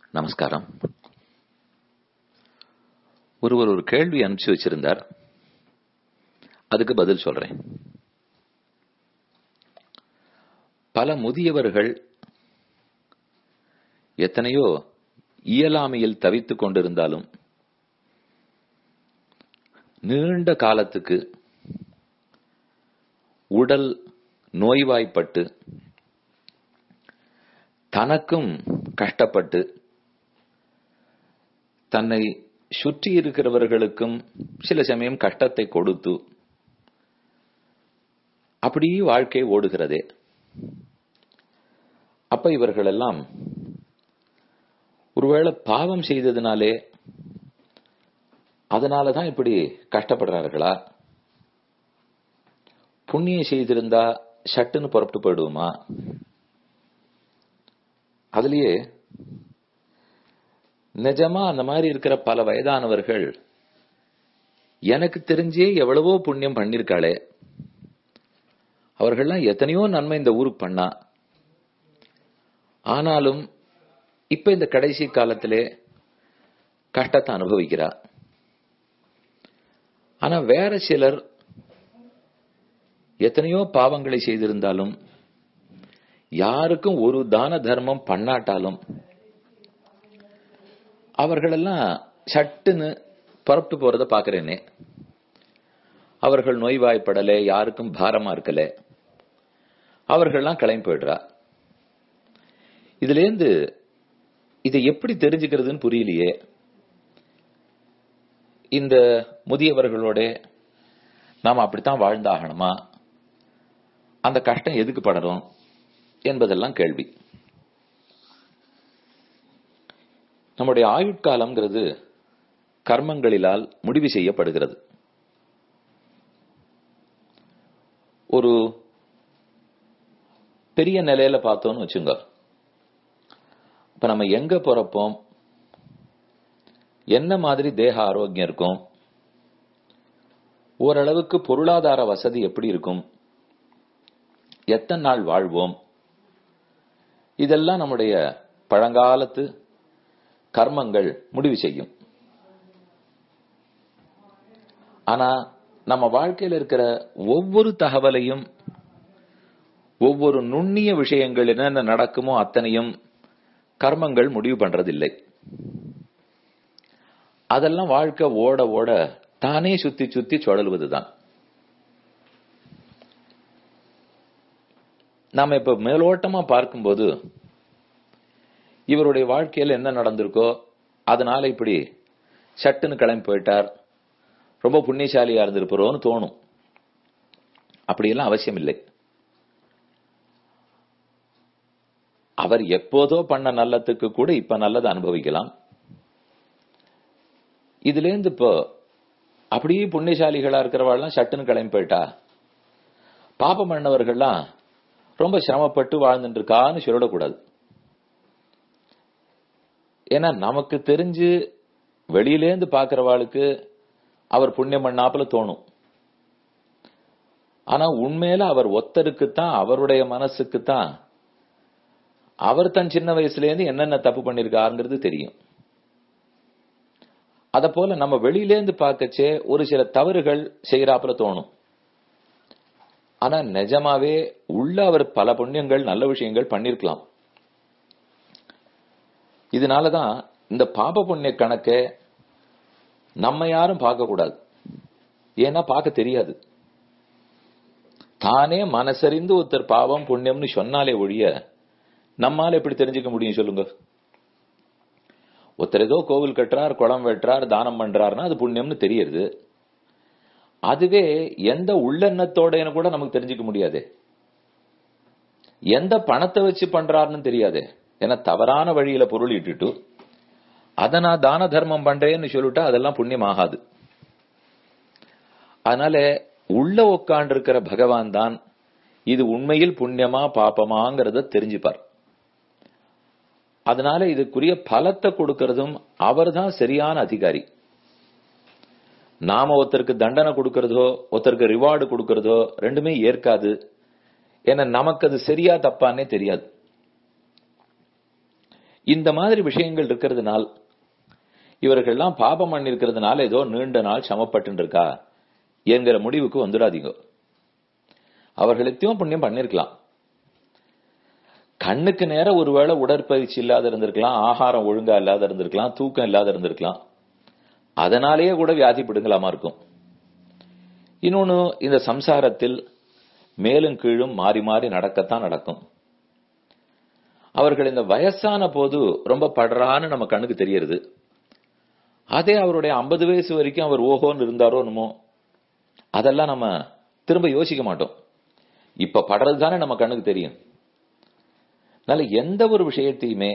நமஸ்காரம் ஒருவர் ஒரு கேள்வி அனுப்பிச்சு வச்சிருந்தார் அதுக்கு பதில் சொல்றேன் பல முதியவர்கள் எத்தனையோ இயலாமையில் தவித்துக் கொண்டிருந்தாலும் நீண்ட காலத்துக்கு உடல் நோய்வாய்ப்பட்டு தனக்கும் கஷ்டப்பட்டு தன்னை சுற்றி இருக்கிறவர்களுக்கும் சில சமயம் கஷ்டத்தை கொடுத்து அப்படியே வாழ்க்கை ஓடுகிறதே அப்ப இவர்களெல்லாம் ஒருவேளை பாவம் செய்ததுனாலே அதனாலதான் இப்படி கஷ்டப்படுறார்களா புண்ணியம் செய்திருந்தா சட்டுன்னு புறப்பட்டு போயிடுவோமா அதுலயே நிஜமா அந்த மாதிரி இருக்கிற பல வயதானவர்கள் எனக்கு தெரிஞ்சே எவ்வளவோ புண்ணியம் பண்ணிருக்காளே அவர்கள்லாம் எத்தனையோ நன்மை இந்த ஊருக்கு பண்ணா ஆனாலும் இப்ப இந்த கடைசி காலத்திலே கஷ்டத்தை அனுபவிக்கிறா ஆனா வேற சிலர் எத்தனையோ பாவங்களை செய்திருந்தாலும் யாருக்கும் ஒரு தான தர்மம் பண்ணாட்டாலும் அவர்களெல்லாம் சட்டுன்னு புறப்பட்டு போறத பாக்குறேனே அவர்கள் நோய்வாய்ப்படல யாருக்கும் பாரமா இருக்கல அவர்கள்லாம் கிளம்பி போயிடுறா இதுல இருந்து இதை எப்படி தெரிஞ்சுக்கிறதுன்னு புரியலையே இந்த முதியவர்களோட நாம் அப்படித்தான் வாழ்ந்தாகணுமா அந்த கஷ்டம் எதுக்கு படரும் என்பதெல்லாம் கேள்வி நம்முடைய ஆயுட்காலம்ங்கிறது கர்மங்களிலால் முடிவு செய்யப்படுகிறது ஒரு பெரிய நிலையில பார்த்தோம்னு வச்சுங்க இப்ப நம்ம எங்க பிறப்போம் என்ன மாதிரி தேக ஆரோக்கியம் இருக்கும் ஓரளவுக்கு பொருளாதார வசதி எப்படி இருக்கும் எத்தனை நாள் வாழ்வோம் இதெல்லாம் நம்முடைய பழங்காலத்து கர்மங்கள் முடிவு செய்யும் ஆனா நம்ம வாழ்க்கையில் இருக்கிற ஒவ்வொரு தகவலையும் ஒவ்வொரு நுண்ணிய விஷயங்கள் என்னென்ன நடக்குமோ அத்தனையும் கர்மங்கள் முடிவு பண்றதில்லை அதெல்லாம் வாழ்க்கை ஓட ஓட தானே சுத்தி சுத்தி சுழல்வதுதான் நாம இப்ப மேலோட்டமா பார்க்கும்போது இவருடைய வாழ்க்கையில என்ன நடந்திருக்கோ அதனால இப்படி சட்டுன்னு கிளம்பி போயிட்டார் ரொம்ப புண்ணியசாலியா இருந்திருப்போம்னு தோணும் அப்படியெல்லாம் அவசியம் இல்லை அவர் எப்போதோ பண்ண நல்லத்துக்கு கூட இப்ப நல்லதை அனுபவிக்கலாம் இதுல இருந்து இப்போ அப்படியே புண்ணியசாலிகளா இருக்கிறவாள்லாம் சட்டுன்னு கிளம்பி போயிட்டா பாப்பம் பண்ணவர்கள்லாம் ரொம்ப சிரமப்பட்டு வாழ்ந்துட்டு இருக்கான்னு சொல்லிடக்கூடாது ஏன்னா நமக்கு தெரிஞ்சு வெளியிலேந்து பாக்குறவாளுக்கு அவர் புண்ணியம் பண்ணாப்புல தோணும் ஆனா உண்மையில அவர் ஒத்தருக்குத்தான் அவருடைய மனசுக்குத்தான் அவர் தன் சின்ன வயசுல இருந்து என்னென்ன தப்பு பண்ணிருக்காருங்கிறது தெரியும் அத போல நம்ம வெளியிலேந்து பார்க்கச்சே ஒரு சில தவறுகள் செய்யறாப்புல தோணும் ஆனா நிஜமாவே உள்ள அவர் பல புண்ணியங்கள் நல்ல விஷயங்கள் பண்ணிருக்கலாம் இதனாலதான் இந்த பாப புண்ணிய கணக்க நம்ம யாரும் பார்க்க கூடாது ஏன்னா பார்க்க தெரியாது தானே மனசறிந்து ஒருத்தர் பாவம் புண்ணியம்னு சொன்னாலே ஒழிய நம்மால எப்படி தெரிஞ்சுக்க முடியும் சொல்லுங்க ஒருத்தர் ஏதோ கோவில் கட்டுறார் குளம் வெட்டுறார் தானம் பண்றாருன்னா அது புண்ணியம்னு தெரியுது அதுவே எந்த உள்ளெண்ணத்தோட கூட நமக்கு தெரிஞ்சுக்க முடியாது எந்த பணத்தை வச்சு பண்றாருன்னு தெரியாது ஏன்னா தவறான வழியில பொருள் இட்டுட்டு அதை நான் தான தர்மம் பண்றேன்னு சொல்லிட்டா அதெல்லாம் புண்ணியம் ஆகாது அதனால உள்ள உட்காண்டு இருக்கிற பகவான் தான் இது உண்மையில் புண்ணியமா பாப்பமாங்கிறத தெரிஞ்சுப்பார் அதனால இதுக்குரிய பலத்தை கொடுக்கறதும் அவர் தான் சரியான அதிகாரி நாம ஒருத்தருக்கு தண்டனை கொடுக்கறதோ ஒருத்தருக்கு ரிவார்டு கொடுக்கறதோ ரெண்டுமே ஏற்காது ஏன்னா நமக்கு அது சரியா தப்பான்னே தெரியாது இந்த மாதிரி விஷயங்கள் இருக்கிறதுனால் இவர்கள்லாம் பாபம் பண்ணிருக்கிறதுனால ஏதோ நீண்ட நாள் சமப்பட்டு இருக்கா என்கிற முடிவுக்கு வந்துடாதீங்க அவர்களுக்கும் புண்ணியம் பண்ணிருக்கலாம் கண்ணுக்கு நேர ஒருவேளை உடற்பயிற்சி இல்லாத இருந்திருக்கலாம் ஆகாரம் ஒழுங்கா இல்லாத இருந்திருக்கலாம் தூக்கம் இல்லாத இருந்திருக்கலாம் அதனாலேயே கூட வியாதி பிடுங்கலாமா இருக்கும் இன்னொன்னு இந்த சம்சாரத்தில் மேலும் கீழும் மாறி மாறி நடக்கத்தான் நடக்கும் அவர்கள் இந்த வயசான போது ரொம்ப படுறான்னு நம்ம கண்ணுக்கு தெரியறது அதே அவருடைய ஐம்பது வயசு வரைக்கும் அவர் ஓஹோன்னு இருந்தாரோ என்னமோ அதெல்லாம் நம்ம திரும்ப யோசிக்க மாட்டோம் இப்ப படுறது தானே நம்ம கண்ணுக்கு தெரியும் அதனால எந்த ஒரு விஷயத்தையுமே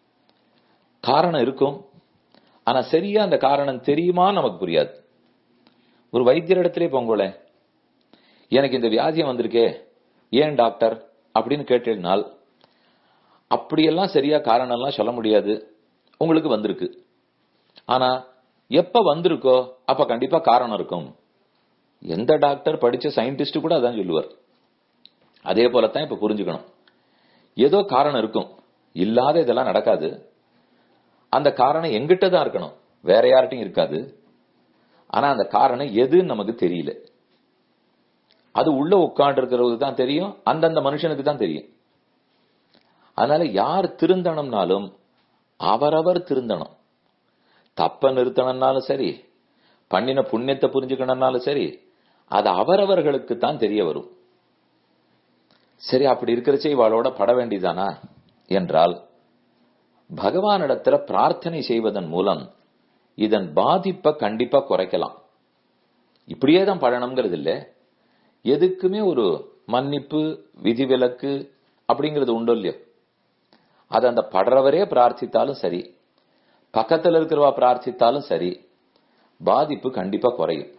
காரணம் இருக்கும் ஆனா சரியா அந்த காரணம் தெரியுமா நமக்கு புரியாது ஒரு வைத்தியர் இடத்திலே போங்கோல எனக்கு இந்த வியாதியம் வந்திருக்கே ஏன் டாக்டர் அப்படின்னு கேட்டேனால் அப்படியெல்லாம் சரியா காரணம் எல்லாம் சொல்ல முடியாது உங்களுக்கு வந்திருக்கு ஆனா எப்ப வந்திருக்கோ அப்ப கண்டிப்பா காரணம் இருக்கும் எந்த டாக்டர் படிச்ச சயின்டிஸ்ட் கூட அதான் சொல்லுவார் அதே போலத்தான் இப்ப புரிஞ்சுக்கணும் ஏதோ காரணம் இருக்கும் இல்லாத இதெல்லாம் நடக்காது அந்த காரணம் எங்கிட்ட தான் இருக்கணும் வேற யார்ட்டையும் இருக்காது ஆனா அந்த காரணம் எதுன்னு நமக்கு தெரியல அது உள்ள உட்காண்டு இருக்கிறது தான் தெரியும் அந்தந்த மனுஷனுக்கு தான் தெரியும் அதனால யார் திருந்தணும்னாலும் அவரவர் திருந்தணும் தப்ப நிறுத்தணும்னாலும் சரி பண்ணின புண்ணியத்தை புரிஞ்சுக்கணும்னாலும் சரி அது அவரவர்களுக்கு தான் தெரிய வரும் சரி அப்படி இருக்கிறச்சே இவாளோட பட வேண்டியதானா என்றால் பகவானிடத்துல பிரார்த்தனை செய்வதன் மூலம் இதன் பாதிப்பை கண்டிப்பா குறைக்கலாம் இப்படியே தான் பழனம்ங்கிறது இல்ல எதுக்குமே ஒரு மன்னிப்பு விதிவிலக்கு அப்படிங்கிறது உண்டோ இல்லையோ அது அந்த படுறவரே பிரார்த்தித்தாலும் சரி பக்கத்துல இருக்கிறவா பிரார்த்தித்தாலும் சரி பாதிப்பு கண்டிப்பா குறையும்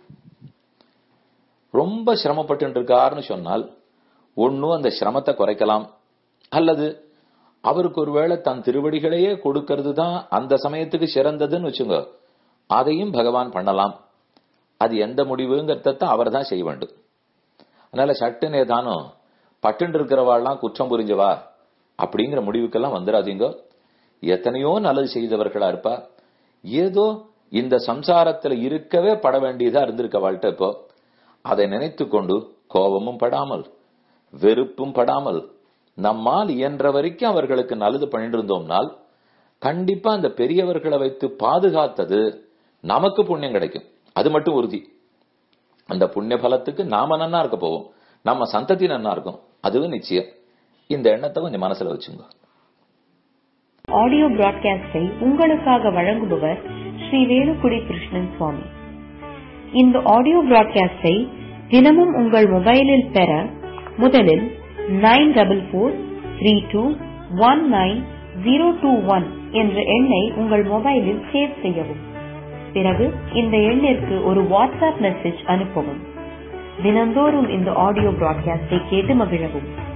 ரொம்ப சிரமப்பட்டு இருக்காருன்னு சொன்னால் ஒன்னும் அந்த சிரமத்தை குறைக்கலாம் அல்லது அவருக்கு ஒருவேளை தன் திருவடிகளையே கொடுக்கிறது தான் அந்த சமயத்துக்கு சிறந்ததுன்னு வச்சுங்க அதையும் பகவான் பண்ணலாம் அது எந்த முடிவுங்கிறத அவர் தான் செய்ய வேண்டும் அதனால சட்டுன்னு ஏதானோ பட்டுன்னு இருக்கிறவாள்லாம் குற்றம் புரிஞ்சவா அப்படிங்கிற முடிவுக்கெல்லாம் வந்துடாதீங்க எத்தனையோ நல்லது செய்தவர்களா இருப்பா ஏதோ இந்த சம்சாரத்துல இருக்கவே பட வேண்டியதா இருந்திருக்க வாழ்க்கை இப்போ அதை நினைத்து கொண்டு கோபமும் படாமல் வெறுப்பும் படாமல் நம்மால் இயன்ற வரைக்கும் அவர்களுக்கு நல்லது பண்ணிட்டு இருந்தோம்னால் கண்டிப்பா அந்த பெரியவர்களை வைத்து பாதுகாத்தது நமக்கு புண்ணியம் கிடைக்கும் அது மட்டும் உறுதி அந்த புண்ணிய பலத்துக்கு நாம நன்னா இருக்க போவோம் நம்ம சந்ததி நன்னா இருக்கும் அதுவும் நிச்சயம் இந்த எண்ணத்தை கொஞ்சம் மனசுல வச்சுங்க ஆடியோ பிராட்காஸ்டை உங்களுக்காக வழங்குபவர் ஸ்ரீ வேலுக்குடி கிருஷ்ணன் சுவாமி இந்த ஆடியோ பிராட்காஸ்டை தினமும் உங்கள் மொபைலில் பெற முதலில் nine double four three two one nine zero two one என்ற எண்ணை உங்கள் மொபைலில் சேவ் செய்யவும் பிறகு இந்த எண்ணிற்கு ஒரு வாட்ஸ்அப் மெசேஜ் அனுப்பவும் தினந்தோறும் இந்த ஆடியோ பிராட்காஸ்டை கேட்டு மகிழவும்